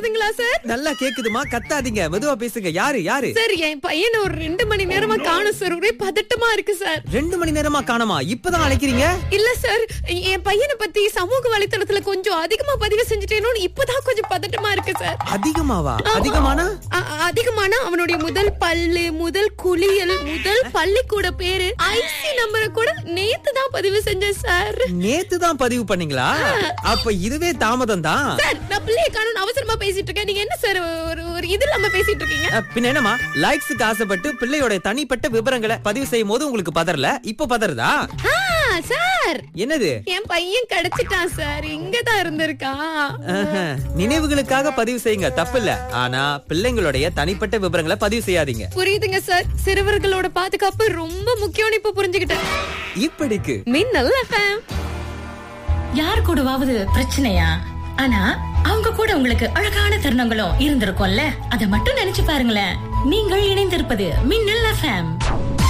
கேக்குதுங்களா சார் நல்லா கேக்குதுமா கத்தாதீங்க மெதுவா பேசுங்க யாரு யாரு சார் என் பையனை ஒரு ரெண்டு மணி நேரமா காணும் சார் ஒரே பதட்டமா இருக்கு சார் ரெண்டு மணி நேரமா காணோமா இப்பதான் அழைக்கிறீங்க இல்ல சார் என் பையனை பத்தி சமூக வலைத்தளத்துல கொஞ்சம் அதிகமா பதிவு செஞ்சுட்டேனோன்னு இப்பதான் கொஞ்சம் பதட்டமா இருக்கு சார் அதிகமாவா அதிகமானா அ- அதிகமான அவனுடைய முதல் பல்லு முதல் குளியல் முதல் பள்ளிக்கூட பேரு ஐசி நம்பரை கூட நேத்து தான் பதிவு செஞ்சேன் சார் நேத்து தான் பதிவு பண்ணீங்களா அப்ப இதுவே தாமதம் தான் சார் நான் பிள்ளைய காணும் அவசரமா பேசிட்டு இருக்கேன் நீங்க என்ன சார் ஒரு ஒரு இது இல்லாம பேசிட்டு இருக்கீங்க அஹ், பின்ன என்னமா லைக்ஸுக்கு ஆசைப்பட்டு பிள்ளையோட தனிப்பட்ட விவரங்களை பதிவு செய்யும் போது உங்களுக்கு பதறல இப்ப பதறதா ஆ, சார் என்னது என் பையன் கிடைச்சிட்டான் சார் இங்கதான் இருந்திருக்கான் ஆஹா, நினைவுகளுக்காக பதிவு செய்யுங்க தப்பில்ல ஆனா பிள்ளைங்களுடைய தனிப்பட்ட விவரங்களை பதிவு செய்யாதீங்க புரியுதுங்க சார் சிறுவர்களோட பாதுகாப்பு ரொம்ப முக்கியம்னு இப்ப புரிஞ்சுக்கிட்டேன் இப்படிக்கு மின்னல் FM. யார் கூடவாவது பிரச்சனையா ஆனா அவங்க கூட உங்களுக்கு அழகான தருணங்களும் இருந்திருக்கும்ல அத மட்டும் நினைச்சு பாருங்களேன் நீங்கள் இணைந்திருப்பது மின்னல் எஃப்எம்